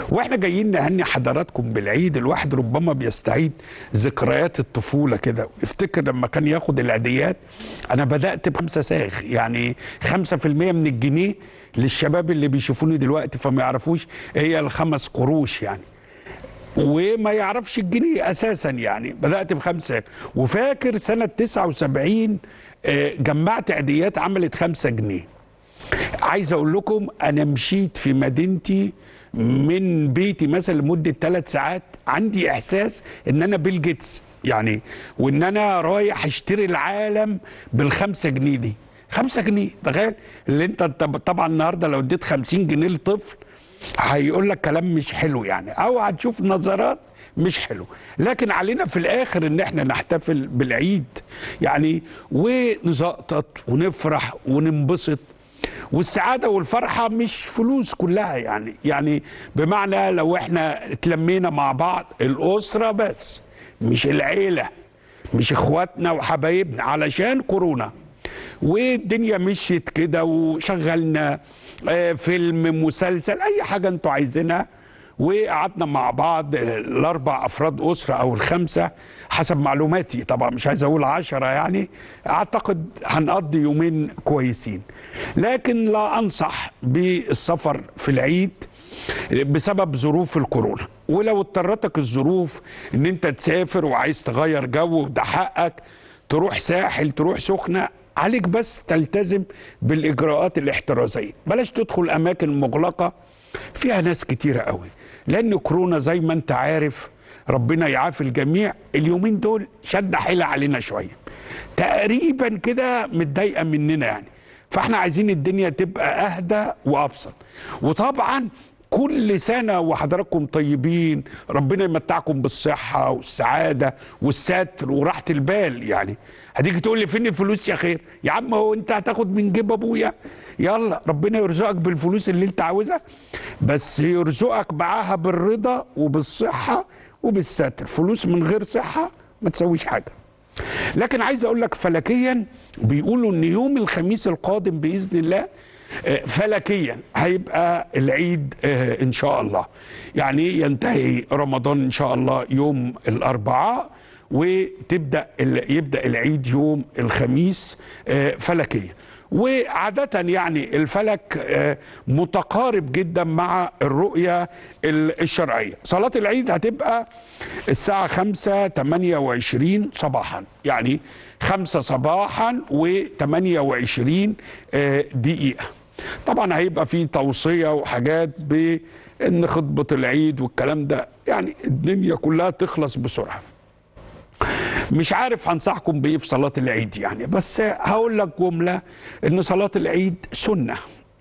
واحنا جايين نهني حضراتكم بالعيد الواحد ربما بيستعيد ذكريات الطفوله كده ويفتكر لما كان ياخد العيديات انا بدات بخمسه ساغ يعني 5% من الجنيه للشباب اللي بيشوفوني دلوقتي فما يعرفوش هي الخمس قروش يعني وما يعرفش الجنيه اساسا يعني بدات بخمسه وفاكر سنه 79 آه، جمعت عيديات عملت خمسة جنيه عايز اقول لكم انا مشيت في مدينتي من بيتي مثلا لمده ثلاث ساعات عندي احساس ان انا بيل جيتس يعني وان انا رايح اشتري العالم بالخمسة جنيه دي خمسة جنيه تخيل اللي انت انت طبعا النهارده لو اديت 50 جنيه لطفل هيقول لك كلام مش حلو يعني او هتشوف نظرات مش حلو لكن علينا في الاخر ان احنا نحتفل بالعيد يعني ونزقطط ونفرح وننبسط والسعاده والفرحه مش فلوس كلها يعني يعني بمعنى لو احنا اتلمينا مع بعض الاسره بس مش العيله مش اخواتنا وحبايبنا علشان كورونا والدنيا مشيت كده وشغلنا آه، فيلم مسلسل اي حاجه انتوا عايزينها وقعدنا مع بعض آه، الاربع افراد اسره او الخمسه حسب معلوماتي طبعا مش عايز اقول عشرة يعني اعتقد هنقضي يومين كويسين لكن لا انصح بالسفر في العيد بسبب ظروف الكورونا ولو اضطرتك الظروف ان انت تسافر وعايز تغير جو وده حقك تروح ساحل تروح سخنه عليك بس تلتزم بالاجراءات الاحترازيه بلاش تدخل اماكن مغلقه فيها ناس كتيره قوي لان كورونا زي ما انت عارف ربنا يعافي الجميع اليومين دول شد حيلة علينا شويه تقريبا كده متضايقه مننا يعني فاحنا عايزين الدنيا تبقى اهدى وابسط وطبعا كل سنة وحضراتكم طيبين ربنا يمتعكم بالصحة والسعادة والستر وراحة البال يعني هتيجي تقول لي فين الفلوس يا خير يا عم هو انت هتاخد من جيب ابويا يلا ربنا يرزقك بالفلوس اللي انت عاوزها بس يرزقك معاها بالرضا وبالصحة وبالستر فلوس من غير صحة ما تسويش حاجة لكن عايز اقول لك فلكيا بيقولوا ان يوم الخميس القادم باذن الله آه، فلكيا هيبقى العيد آه، ان شاء الله يعني ينتهي رمضان ان شاء الله يوم الاربعاء وتبدا ال- يبدا العيد يوم الخميس آه، فلكيا وعادة يعني الفلك آه، متقارب جدا مع الرؤية ال- الشرعية صلاة العيد هتبقى الساعة 5 28 صباحا يعني 5 صباحا و28 دقيقة طبعا هيبقى في توصية وحاجات بان خطبة العيد والكلام ده يعني الدنيا كلها تخلص بسرعة مش عارف هنصحكم بايه في صلاه العيد يعني بس هقول لك جمله ان صلاه العيد سنه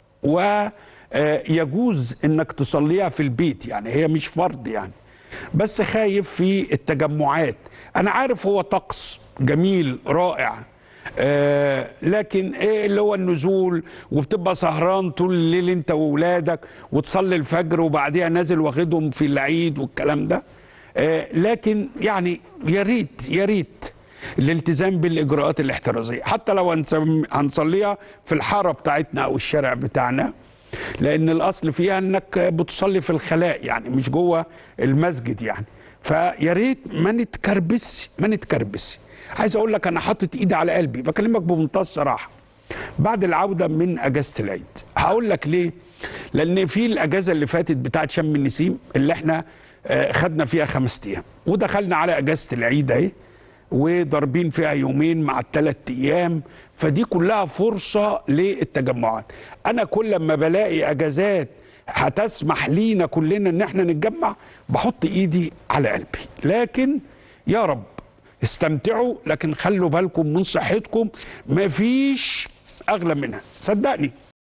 ويجوز انك تصليها في البيت يعني هي مش فرض يعني بس خايف في التجمعات انا عارف هو طقس جميل رائع آه لكن ايه اللي هو النزول وبتبقى سهران طول الليل انت واولادك وتصلي الفجر وبعديها نازل واخدهم في العيد والكلام ده آه، لكن يعني يا ريت يا ريت الالتزام بالاجراءات الاحترازيه حتى لو هنسم- هنصليها في الحاره بتاعتنا او الشارع بتاعنا لان الاصل فيها انك بتصلي في الخلاء يعني مش جوه المسجد يعني فيا ريت ما نتكربس ما نتكربس عايز اقول لك انا حاطط ايدي على قلبي بكلمك بمنتهى الصراحه بعد العوده من اجازه العيد هقول لك ليه لان في الاجازه اللي فاتت بتاعت شم النسيم اللي احنا آه، خدنا فيها خمس ايام ودخلنا على اجازه العيد اهي وضاربين فيها يومين مع الثلاث ايام فدي كلها فرصه للتجمعات انا كل ما بلاقي اجازات هتسمح لينا كلنا ان احنا نتجمع بحط ايدي على قلبي لكن يا رب استمتعوا لكن خلوا بالكم من صحتكم مفيش اغلى منها صدقني